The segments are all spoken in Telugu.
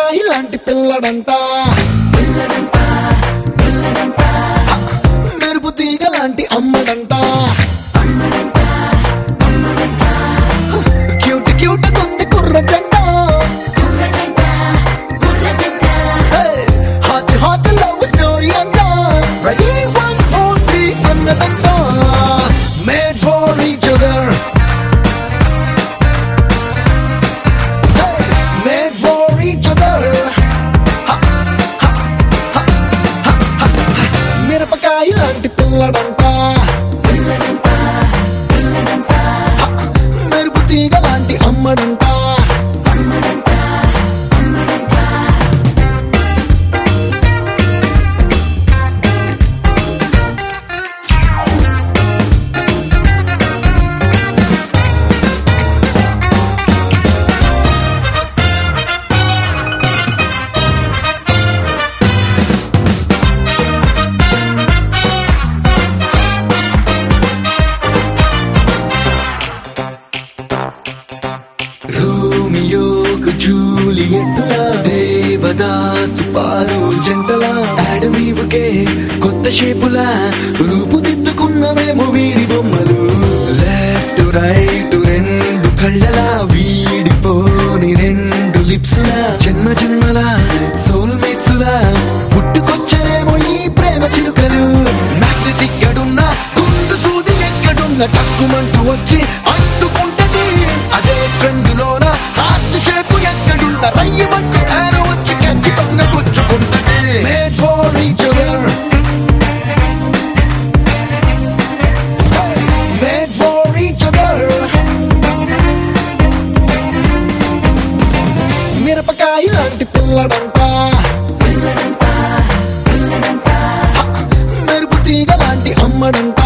మిరపకాయ లాంటి పిల్లడంట మెరుపు తీగ లాంటి అమ్మడంట క్యూట్ క్యూట్ కొంది కుర్ర జంట హాట్ హాట్ లవ్ స్టోరీ అంట రెడీ వన్ ఫోర్ త్రీ అన్నదంట made for each other made for each other మిరపకాయ లాంటి పిల్లడంట మెరుపు తీగ లాంటి అమ్మడంట రోమియోకు జూలియట్టులా దేవదాసు పాలు జంటలా ఆడమీవుకే కొత్త షేపులా రూపుదిద్దుకున్నవేమో వీరి బొమ్మలు లెఫ్ట్ రైట్ రెండు కళ్ళలా వీడిపోని రెండు లిప్సులా జన్మ జన్మల సోల్మేట్సులా పుట్టుకొచ్చనేమో ఈ ప్రేమ చిలుకలు మ్యాగ్నెటిక్ గడున్న గుండు సూది ఎక్కడున్న టక్కుమంటూ వచ్చి అంటుకుంటది అదే ట్రెండ్ లోన హార్ట్ షేప్ ఎక్కడున్న రయ్యమంటూ ఆరో వచ్చి ఖచ్చితంగా గుచ్చుకుంటది made for each other made for each other మిరపకాయ లాంటి పిల్లడంట మెరుపు తీగ లాంటి అమ్మడంట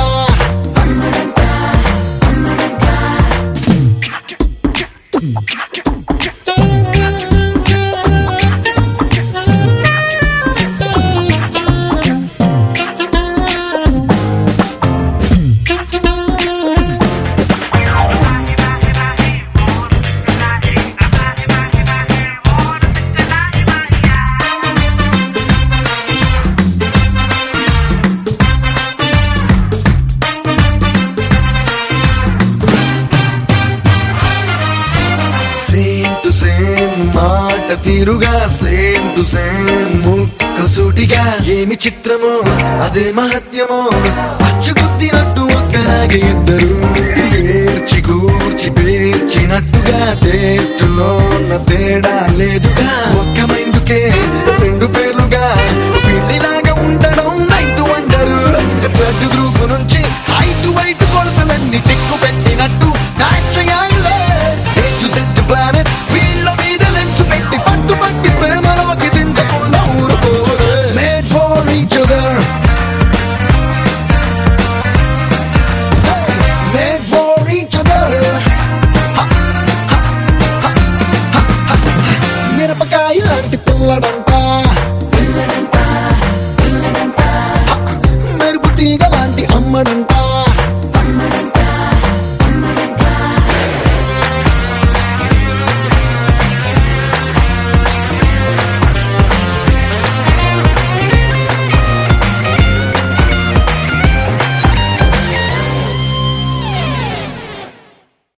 సేమ్ టు సేమ్ మాట తీరుగా సేమ్ టు సేమ్ ముక్కు సూటిగా ఏమి చిత్రమో అదే మహత్యమో అచ్చుకుద్దినట్టు ఒక్కలాగే ఇద్దరు ఏర్చి కూర్చి పేర్చినట్టుగా టేస్ట్ లో ఉన్న తేడా లేదుగా ఒక్క మైందుకే రెండు పేర్లుగా పిల్లిలాగా ఉండడం నైతు అంటారు బ్లడ్ గ్రూప్ నుంచి హైట్ వైట్ కొలతలన్నీ టిక్కు పెట్టినట్టు నాట్యాలే హెచ్చు సెచ్చు ప్లానెట్స్ వీళ్ళ మీద లెన్స్ పెట్టి పట్టు పట్టి ప్రేమలోకి దించకుండా ఊరుకోరు made for each other made for each other మిరపకాయ లాంటి పిల్లడంట